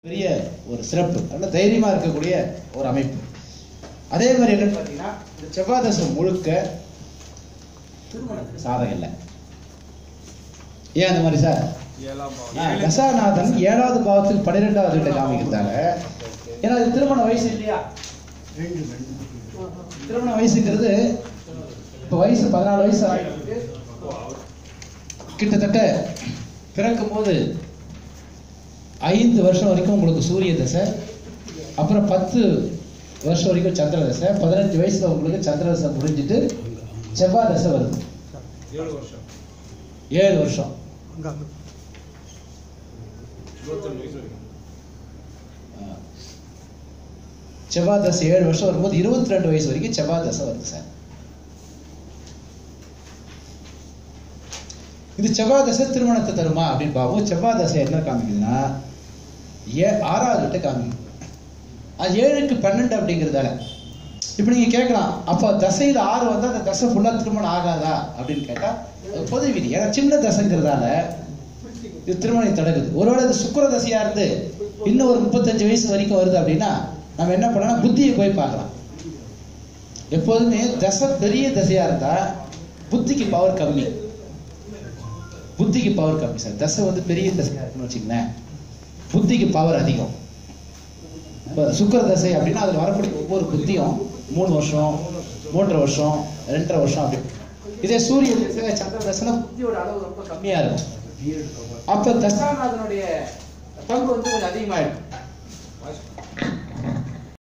பெரிய ஒரு சிறப்பு நல்ல தைரியமா இருக்கக்கூடிய ஒரு அமைப்பு அதே மாதிரி என்னன்னு பார்த்தீங்கன்னா இந்த செவ்வாய் தசை முழுக்க திருமணத்துக்கு சாதகம் இல்லை ஏன் அந்த மாதிரி சார் ஆ, தசாநாதன் ஏழாவது பாவத்துக்கு பன்னிரெண்டாவது வீட்டை காமிக்கிறதால ஏன்னா அது திருமண வயசு இல்லையா திருமண வயசுங்கிறது இப்ப வயசு பதினாலு வயசு ஆகிட்டு கிட்டத்தட்ட பிறக்கும் போது ஐந்து வருஷம் வரைக்கும் உங்களுக்கு சூரிய தசை அப்புறம் பத்து வருஷம் வரைக்கும் சந்திர தசை பதினஞ்சு வயசுல உங்களுக்கு சந்திர தசை முடிஞ்சிட்டு செவ்வாய் தசை வருது ஏழு வருஷம் ஏழு வருஷம் இருபத்தஞ்சு வயசு வரைக்கும் ஆ. செவ்வாய் தசை ஏழு வருஷம் வரும்போது இருபத்தி ரெண்டு வயசு வரைக்கும் செவ்வாய் தசை வருது சார் இது செவ்வாய் தசை திருமணத்தை தருமா அப்படின்னு பார்ப்போம் செவ்வாய் தசை என்ன காமிக்குதுன்னா ஏ ஆறாவது கிட்ட காமிக்குது அது ஏழுக்கு பன்னெண்டு அப்படிங்கிறதால இப்போ நீங்க கேட்கலாம் அப்போ தசையில் ஆறு வந்தா அந்த தசை ஃபுல்லா திருமணம் ஆகாதா அப்படின்னு கேட்டா அது பொது விதி ஏன்னா சின்ன தசைங்கிறதால இது திருமணம் தடுக்குது ஒருவேளை இது சுக்கிர தசையா இருந்து இன்னும் ஒரு முப்பத்தஞ்சு வயசு வரைக்கும் வருது அப்படின்னா நம்ம என்ன பண்ணலாம் புத்தியை போய் பார்க்கலாம் எப்போதுமே தசை பெரிய தசையா இருந்தா புத்திக்கு பவர் கம்மி புத்திக்கு பவர் கம்மி சார் தசை வந்து பெரிய தசையா இருக்குன்னு வச்சுங்களேன் புத்திக்கு பவர் அதிகம் இப்போ சுக்கர தசை அப்படின்னா அதில் வரக்கூடிய ஒவ்வொரு புத்தியும் மூணு வருஷம் மூன்றரை வருஷம் ரெண்டரை வருஷம் அப்படி இதே சூரிய தசை சந்திர தசைனா புத்தியோட அளவு ரொம்ப கம்மியா இருக்கும் அப்ப தசாநாதனுடைய பங்கு வந்து கொஞ்சம் அதிகமாயிடும்